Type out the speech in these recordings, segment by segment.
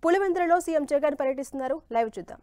పులివెందులలో CM Jagan పర్యటిస్తున్నారు live చూద్దాం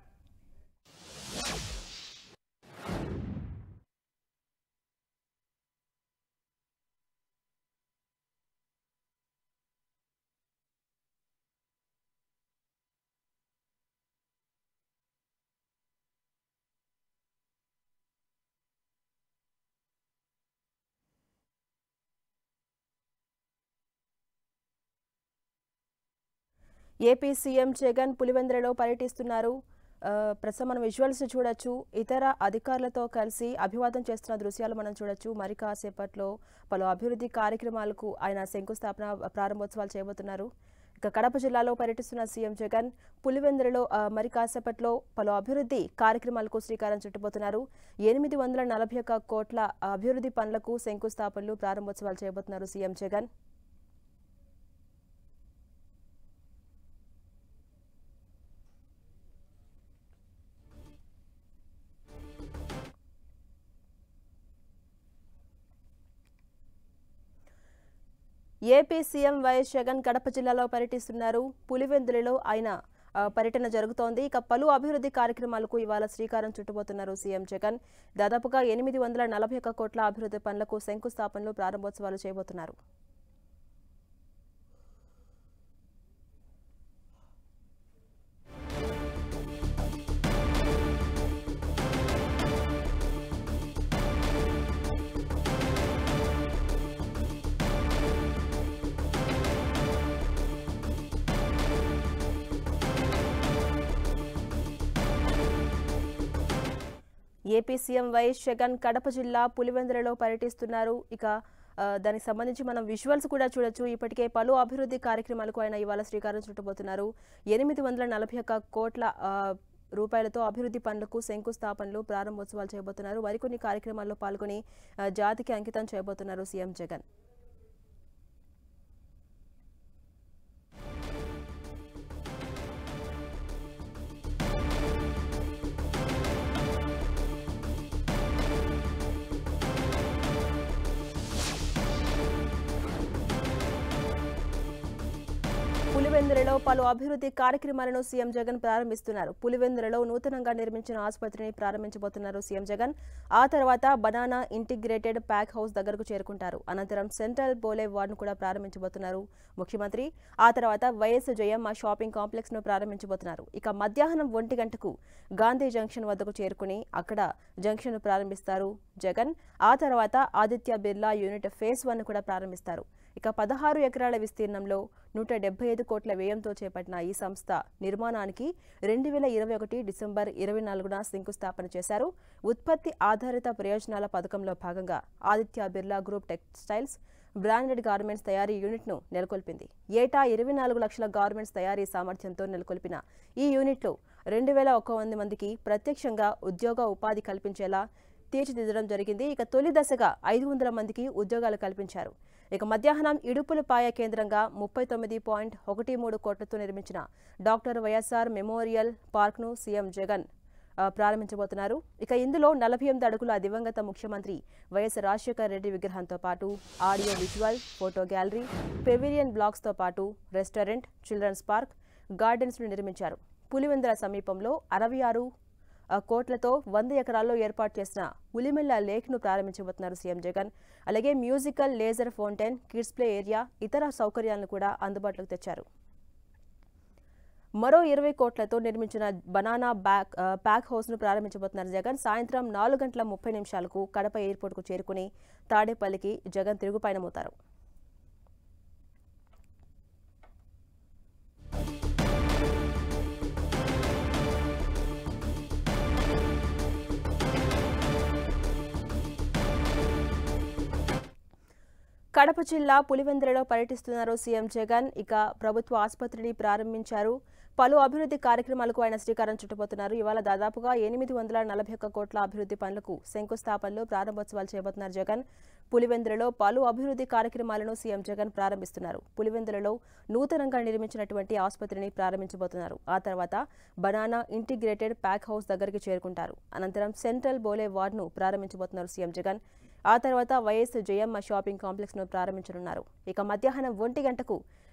AP CM Jagan పులివెందులలో పర్యటిస్తున్నారు ఆ, ప్రస్తుతం మనం విజువల్స్ చూడొచ్చు ఇతర అధికారులతో కలిసి అభివాదం చేస్తున్న దృశ్యాలు మనం చూడొచ్చు మరి కాసేపట్లో పలు అభివృద్ధి కార్యక్రమాలకు ఆయన శంకుస్థాపన ప్రారంభోత్సవాలు చేయబోతున్నారు ఇక కడప జిల్లాలో పర్యటిస్తున్న సీఎం జగన్ పులివెందులలో ఆ, మరి కాసేపట్లో పలు అభివృద్ధి కార్యక్రమాలకు శ్రీకారం చుట్టబోతున్నారు ఎనిమిది వందల నలభై ఒక్క కోట్ల అభివృద్ధి పనులకు శంకుస్థాపనలు ప్రారంభోత్సవాలు చేయబోతున్నారు CM Jagan AP CM YS Jagan Kadapa జిల్లాలో పర్యటిస్తున్నారు పులివెందులలో ఆయన ఆ, పర్యటన జరుగుతోంది ఇక పలు అభివృద్ధి కార్యక్రమాలకు ఇవాళ శ్రీకారం చుట్టబోతున్నారు సీఎం జగన్ దాదాపుగా ఎనిమిది వందల నలభై ఒక్క కోట్ల అభివృద్ధి పనులకు శంకుస్థాపనలు ప్రారంభోత్సవాలు చేయబోతున్నారు AP CM YS Jagan Kadapa జిల్లా పులివెందులలో పర్యటిస్తున్నారు ఇక ఆ, దానికి సంబంధించి మనం విజువల్స్ కూడా చూడొచ్చు ఇప్పటికే పలు అభివృద్ధి కార్యక్రమాలకు ఆయన ఇవాళ శ్రీకారం చుట్టబోతున్నారు ఎనిమిది వందల నలభై ఒక్క కోట్ల ఆ, రూపాయలతో అభివృద్ధి పనులకు శంకుస్థాపనలు ప్రారంభోత్సవాలు చేయబోతున్నారు మరికొన్ని కార్యక్రమాల్లో పాల్గొని ఆ, జాతికి అంకితం చేయబోతున్నారు సీఎం జగన్ పులివెందులలో పలు అభివృద్ధి కార్యక్రమాలను సీఎం జగన్ ప్రారంభిస్తున్నారు పులివెందులలో నూతనంగా నిర్మించిన ఆసుపత్రిని ప్రారంభించబోతున్నారు సీఎం జగన్ ఆ తర్వాత బనానా ఇంటిగ్రేటెడ్ ప్యాక్ హౌస్ దగ్గరకు చేరుకుంటారు అనంతరం సెంట్రల్ బోలే వార్డును కూడా ప్రారంభించబోతున్నారు ముఖ్యమంత్రి ఆ తర్వాత వైఎస్ జయమ్మ షాపింగ్ కాంప్లెక్స్ ను ప్రారంభించబోతున్నారు ఇక మధ్యాహ్నం ఒంటి గంటకు గాంధీ జంక్షన్ వద్దకు చేరుకుని అక్కడ జంక్షన్ ను ప్రారంభిస్తారు జగన్ ఆ తర్వాత Aditya Birla unit phase one కూడా ప్రారంభిస్తారు ఇక పదహారు ఎకరాల విస్తీర్ణంలో నూట డెబ్బై ఐదు కోట్ల వ్యయంతో చేపట్టిన ఈ సంస్థ నిర్మాణానికి రెండు వేల ఇరవై ఒకటి డిసెంబర్ ఇరవై నాలుగున శంకుస్థాపన చేశారు ఉత్పత్తి ఆధారిత ప్రయోజనాల పథకంలో భాగంగా Aditya Birla group textiles branded garments తయారీ యూనిట్ను నెలకొల్పింది ఏటా ఇరవై నాలుగు లక్షల గార్మెంట్స్ తయారీ సామర్థ్యంతో నెలకొల్పిన ఈ యూనిట్లో రెండు వేల ఒక వంద మందికి ప్రత్యక్షంగా ఉద్యోగ ఉపాధి కల్పించేలా తీర్చిదిద్దడం జరిగింది ఇక తొలి దశగా ఐదు వందల మందికి ఉద్యోగాలు కల్పించారు ఇక మధ్యాహ్నం ఇడుపులపాయ కేంద్రంగా ముప్పై తొమ్మిది పాయింట్ ఒకటి మూడు కోట్లతో నిర్మించిన డాక్టర్ వైఎస్ఆర్ మెమోరియల్ పార్క్ను సీఎం జగన్ ఆ, ప్రారంభించబోతున్నారు ఇక ఇందులో నలభై ఎనిమిది అడుగుల దివంగత ముఖ్యమంత్రి వైఎస్ రాజశేఖర రెడ్డి విగ్రహంతో పాటు audio visual photo gallery pavilion బ్లాక్స్తో పాటు రెస్టారెంట్ చిల్డ్రన్స్ పార్క్ గార్డెన్స్ను నిర్మించారు పులివెందుల సమీపంలో అరవై ఆరు ఆ కోట్లతో వంద ఎకరాల్లో ఏర్పాటు చేసిన ఉలిమెల్ల లేక్ను ప్రారంభించబోతున్నారు సీఎం జగన్ అలాగే musical laser fountain kids play area ఇతర సౌకర్యాలను కూడా అందుబాటులోకి తెచ్చారు మరో ఇరవై కోట్లతో నిర్మించిన బనానా బ్యాక్ ఆ, ప్యాక్ హౌస్ను ప్రారంభించబోతున్నారు జగన్ సాయంత్రం నాలుగు గంటల ముప్పై నిమిషాలకు కడప ఎయిర్పోర్ట్కు చేరుకుని తాడేపల్లికి జగన్ తిరుగుపయనమవుతారు కడప జిల్లా పులివెందులలో పర్యటిస్తున్నారు సీఎం జగన్ ఇక ప్రభుత్వ ఆసుపత్రిని ప్రారంభించారు పలు అభివృద్ధి కార్యక్రమాలకు ఆయన శ్రీకారం చుట్టబోతున్నారు ఇవాళ దాదాపుగా ఎనిమిది వందల నలభై ఒక్క కోట్ల అభివృద్ధి పనులకు శంకుస్థాపనలు ప్రారంభోత్సవాలు చేయబోతున్నారు జగన్ పులివెందులలో పలు అభివృద్ధి కార్యక్రమాలను సీఎం జగన్ ప్రారంభిస్తున్నారు పులివెందులలో నూతనంగా నిర్మించినటువంటి ఆసుపత్రిని ప్రారంభించబోతున్నారు ఆ తర్వాత బనానా ఇంటిగ్రేటెడ్ ప్యాక్ హౌస్ దగ్గరికి చేరుకుంటారు అనంతరం సెంట్రల్ బోలే వార్డును ప్రారంభించబోతున్నారు సీఎం జగన్ ఆ తర్వాత వైఎస్ జయమ్మ షాపింగ్ కాంప్లెక్స్ ను ప్రారంభించనున్నారు ఇక మధ్యాహ్నం ఒంటి గంటకు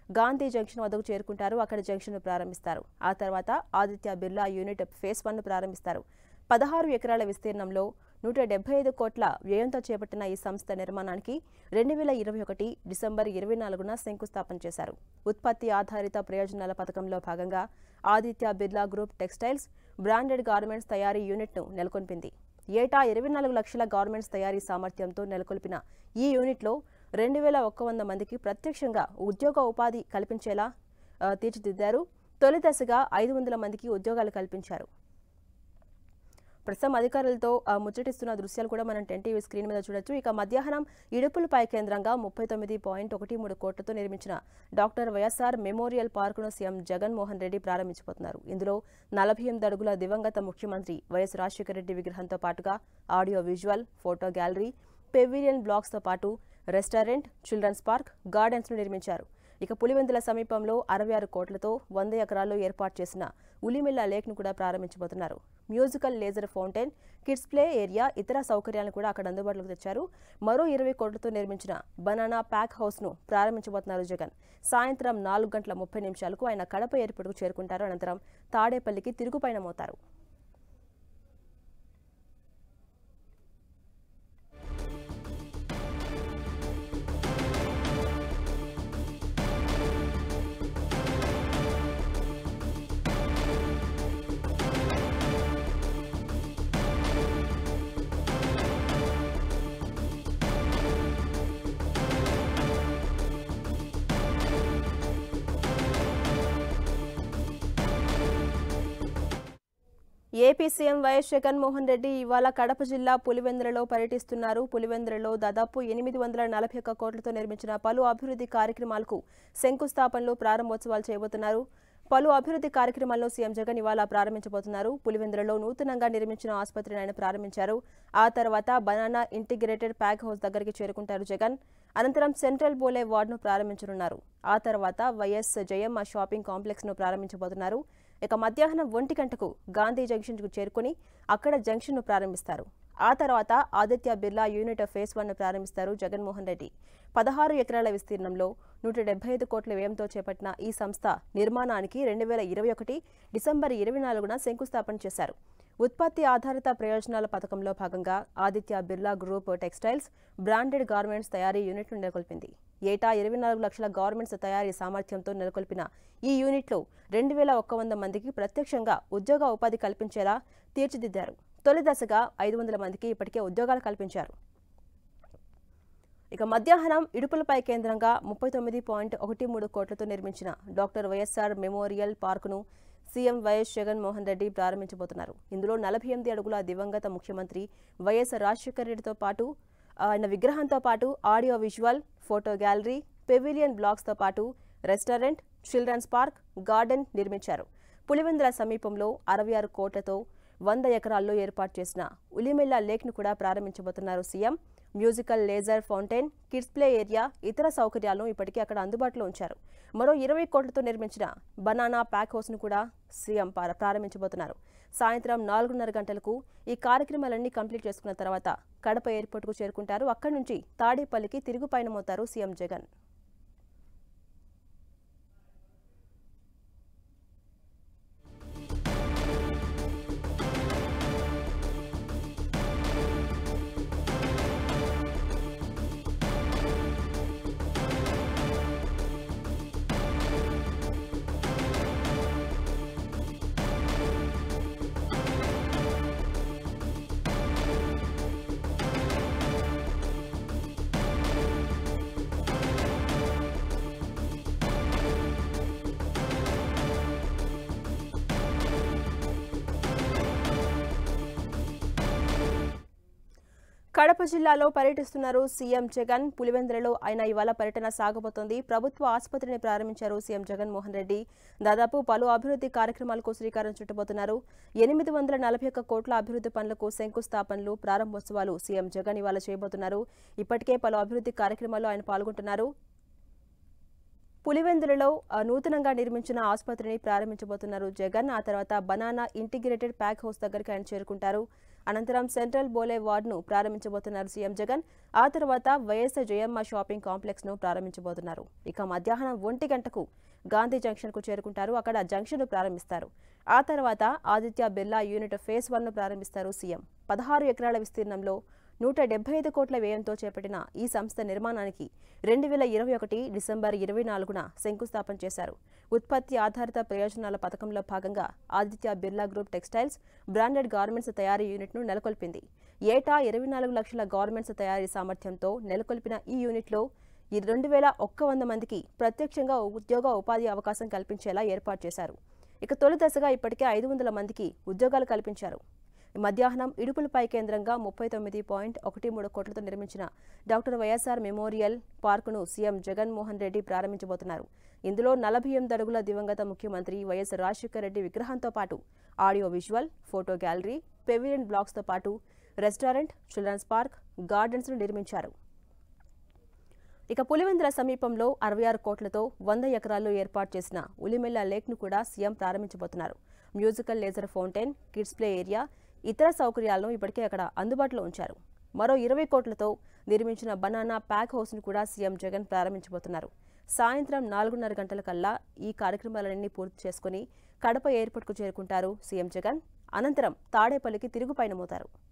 గాంధీ జంక్షన్ వద్దకు చేరుకుంటారు అక్కడ జంక్షన్ను ప్రారంభిస్తారు ఆ తర్వాత ఆదిత్య బిర్లా యూనిట్ ఫేస్ వన్ను ప్రారంభిస్తారు పదహారు ఎకరాల విస్తీర్ణంలో నూట డెబ్బై ఐదు కోట్ల వ్యయంతో చేపట్టిన ఈ సంస్థ నిర్మాణానికి రెండు వేల ఇరవై ఒకటి డిసెంబర్ ఇరవై నాలుగున శంకుస్థాపన చేశారు ఉత్పత్తి ఆధారిత ప్రయోజనాల పథకంలో భాగంగా Aditya Birla group textiles branded garments తయారీ యూనిట్ను నెలకొల్పింది ఏటా ఇరవై నాలుగు లక్షల గార్మెంట్స్ తయారీ సామర్థ్యంతో నెలకొల్పిన ఈ యూనిట్లో రెండు వేల ఒక్క వంద మందికి ప్రత్యక్షంగా ఉద్యోగ ఉపాధి కల్పించేలా ఆ, తీర్చిదిద్దారు తొలి దశగా ఐదు వందల మందికి ఉద్యోగాలు కల్పించారు ప్రస్తుతం అధికారులతో ఆ, ముచ్చటిస్తున్న దృశ్యాలు కూడా మనం టెన్ టీవీ స్క్రీన్ మీద చూడొచ్చు ఇక మధ్యాహ్నం ఇడుపులపై కేంద్రంగా ముప్పై తొమ్మిది పాయింట్ ఒకటి మూడు కోట్లతో నిర్మించిన డాక్టర్ వైఎస్ఆర్ మెమోరియల్ పార్కును సీఎం జగన్మోహన్ రెడ్డి ప్రారంభించబోతున్నారు ఇందులో నలభై ఎనిమిది అడుగుల దివంగత ముఖ్యమంత్రి వైఎస్ రాజశేఖర రెడ్డి విగ్రహంతో పాటుగా audio visual photo gallery pavilion బ్లాక్స్తో పాటు రెస్టారెంట్ చిల్డ్రన్స్ పార్క్ గార్డెన్స్ను నిర్మించారు ఇక పులివెందుల సమీపంలో అరవై ఆరు కోట్లతో వంద ఎకరాల్లో ఏర్పాటు చేసిన ఉలిమిల్ల లేక్ను కూడా ప్రారంభించబోతున్నారు musical laser fountain kids play area ఇతర సౌకర్యాలను కూడా అక్కడ అందుబాటులోకి తెచ్చారు మరో ఇరవై కోట్లతో నిర్మించిన బనానా ప్యాక్ హౌస్ను ప్రారంభించబోతున్నారు జగన్ సాయంత్రం నాలుగు గంటల ముప్పై నిమిషాలకు ఆయన కడప ఎయిర్పోర్టుకు చేరుకుంటారు అనంతరం తాడేపల్లికి తిరుగుపయనమవుతారు AP CM YS Jaganmohan Reddy ఇవాళ కడప జిల్లా పులివెందులలో పర్యటిస్తున్నారు పులివెందులలో దాదాపు ఎనిమిది వందల నలభై ఒక్క కోట్లతో నిర్మించిన పలు అభివృద్ధి కార్యక్రమాలకు శంకుస్థాపనలు ప్రారంభోత్సవాలు చేయబోతున్నారు పలు అభివృద్ధి కార్యక్రమాల్లో సీఎం జగన్ ఇవాళ ప్రారంభించబోతున్నారు పులివెందులలో నూతనంగా నిర్మించిన ఆసుపత్రిని ఆయన ప్రారంభించారు ఆ తర్వాత బనానా ఇంటిగ్రేటెడ్ ప్యాక్ హౌస్ దగ్గరికి చేరుకుంటారు జగన్ అనంతరం సెంట్రల్ బోలే వార్డును ప్రారంభించనున్నారు ఆ తర్వాత వైఎస్ జయమ్మ షాపింగ్ కాంప్లెక్స్ను ప్రారంభించబోతున్నారు ఇక మధ్యాహ్నం ఒంటి గంటకు గాంధీ జంక్షన్కు చేరుకుని అక్కడ జంక్షన్ను ప్రారంభిస్తారు ఆ తర్వాత ఆదిత్య బిర్లా యూనిట్ ఫేస్ వన్ను ప్రారంభిస్తారు జగన్మోహన్ రెడ్డి పదహారు ఎకరాల విస్తీర్ణంలో నూట డెబ్బై ఐదు కోట్ల వ్యయంతో చేపట్టిన ఈ సంస్థ నిర్మాణానికి రెండు వేల ఇరవై ఒకటి డిసెంబర్ ఇరవై నాలుగున శంకుస్థాపన చేశారు ఉత్పత్తి ఆధారిత ప్రయోజనాల పథకంలో భాగంగా Aditya Birla group textiles branded garments తయారీ యూనిట్ను నెలకొల్పింది ఏటా ఇరవై నాలుగు లక్షల గార్మెంట్స్ తయారీ సామర్థ్యంతో నెలకొల్పిన ఈ యూనిట్లో రెండు వేల ఒక్క వంద మందికి ప్రత్యక్షంగా ఉద్యోగ ఉపాధి కల్పించేలా తీర్చిదిద్దారు తొలి దశగా ఐదు వందల మందికి ఇప్పటికే ఉద్యోగాలు కల్పించారు ఇక మధ్యాహ్నం ఇడుపులపై కేంద్రంగా ముప్పై తొమ్మిది పాయింట్ ఒకటి మూడు కోట్లతో నిర్మించిన డాక్టర్ వైఎస్ఆర్ మెమోరియల్ పార్కును సీఎం వైఎస్ జగన్మోహన్ రెడ్డి ప్రారంభించబోతున్నారు ఇందులో నలభై ఎనిమిది అడుగుల దివంగత ముఖ్యమంత్రి వైఎస్ రాజశేఖర రెడ్డితో పాటు ఆయన విగ్రహంతో పాటు audio visual photo gallery pavilion బ్లాక్స్తో పాటు రెస్టారెంట్ చిల్డ్రన్స్ పార్క్ గార్డెన్ నిర్మించారు పులివెందుల సమీపంలో అరవై ఆరు కోట్లతో వంద ఎకరాల్లో ఏర్పాటు చేసిన ఉలిమెల్ల లేక్ను కూడా ప్రారంభించబోతున్నారు CM musical laser fountain kids play area ఇతర సౌకర్యాలను ఇప్పటికే అక్కడ అందుబాటులో ఉంచారు మరో ఇరవై కోట్లతో నిర్మించిన బనానా ప్యాక్ హౌస్ను కూడా సీఎం ప్రార- ప్రారంభించబోతున్నారు సాయంత్రం నాలుగున్నర గంటలకు ఈ కార్యక్రమాలన్నీ కంప్లీట్ చేసుకున్న తర్వాత కడప ఎయిర్పోర్టుకు చేరుకుంటారు అక్కడి నుంచి తాడేపల్లికి తిరుగు పయనమవుతారు సీఎం జగన్ కడప జిల్లాలో పర్యటిస్తున్నారు సీఎం జగన్ పులివెందులలో ఆయన ఇవాళ పర్యటన సాగబోతోంది ప్రభుత్వ ఆసుపత్రిని ప్రారంభించారు సీఎం జగన్మోహన్ రెడ్డి దాదాపు పలు అభివృద్ధి కార్యక్రమాలకు శ్రీకారం చుట్టబోతున్నారు ఎనిమిది వందల నలభై ఒక్క కోట్ల అభివృద్ధి పనులకు శంకుస్థాపనలు ప్రారంభోత్సవాలు సీఎం జగన్ ఇవాళ చేయబోతున్నారు ఇప్పటికే పలు అభివృద్ధి కార్యక్రమాల్లో ఆయన పాల్గొంటున్నారు పులివెందులలో ఆ, నూతనంగా నిర్మించిన ఆసుపత్రిని ప్రారంభించబోతున్నారు జగన్ ఆ తర్వాత బనానా ఇంటిగ్రేటెడ్ ప్యాక్ హౌస్ దగ్గరికి ఆయన చేరుకుంటారు అనంతరం సెంట్రల్ బోలే వార్డ్ను ప్రారంభించబోతున్నారు సీఎం జగన్ ఆ తర్వాత వైఎస్ఆర్ జయమ్మ షాపింగ్ కాంప్లెక్స్ను ప్రారంభించబోతున్నారు ఇక మధ్యాహ్నం ఒంటి గంటకు గాంధీ జంక్షన్కు చేరుకుంటారు అక్కడ జంక్షన్ను ప్రారంభిస్తారు ఆ తర్వాత ఆదిత్య బిర్లా యూనిట్ ఫేజ్ వన్ను ప్రారంభిస్తారు సీఎం పదహారు ఎకరాల విస్తీర్ణంలో నూట డెబ్బై ఐదు కోట్ల వ్యయంతో చేపట్టిన ఈ సంస్థ నిర్మాణానికి రెండు వేల ఇరవై ఒకటి డిసెంబర్ ఇరవై నాలుగున శంకుస్థాపన చేశారు ఉత్పత్తి ఆధారిత ప్రయోజనాల పథకంలో భాగంగా Aditya Birla group textiles branded garments తయారీ యూనిట్ను నెలకొల్పింది ఏటా ఇరవై నాలుగు లక్షల గార్మెంట్స్ తయారీ సామర్థ్యంతో నెలకొల్పిన ఈ యూనిట్లో ఈ రెండు వేల ఒక్క వంద మందికి ప్రత్యక్షంగా ఉద్యోగ ఉపాధి అవకాశం కల్పించేలా ఏర్పాటు చేశారు ఇక తొలి దశగా ఇప్పటికే ఐదు వందల మందికి ఉద్యోగాలు కల్పించారు మధ్యాహ్నం ఇడుపులపై కేంద్రంగా ముప్పై తొమ్మిది పాయింట్ ఒకటి మూడు కోట్లతో నిర్మించిన డాక్టర్ వైఎస్ఆర్ మెమోరియల్ పార్కును సీఎం జగన్మోహన్ రెడ్డి ప్రారంభించబోతున్నారు ఇందులో నలభై ఎనిమిది అడుగుల దివంగత ముఖ్యమంత్రి వైఎస్ రాజశేఖర రెడ్డి విగ్రహంతో పాటు audio visual photo gallery pavilion బ్లాక్స్తో పాటు రెస్టారెంట్ చిల్డ్రన్స్ పార్క్ గార్డెన్స్ను నిర్మించారు ఇక పులివెందుల సమీపంలో అరవై ఆరు కోట్లతో వంద ఎకరాల్లో ఏర్పాటు చేసిన ఉలిమెల్ల లేక్ను కూడా సీఎం ప్రారంభించబోతున్నారు musical laser fountain kids play area ఇతర సౌకర్యాలను ఇప్పటికే అక్కడ అందుబాటులో ఉంచారు మరో ఇరవై కోట్లతో నిర్మించిన బనానా ప్యాక్ హౌస్ను కూడా సీఎం జగన్ ప్రారంభించబోతున్నారు సాయంత్రం నాలుగున్నర గంటల కల్లా ఈ కార్యక్రమాలన్నీ పూర్తి చేసుకుని కడప ఎయిర్పోర్ట్కు చేరుకుంటారు సీఎం జగన్ అనంతరం తాడేపల్లికి తిరుగు పయనమవుతారు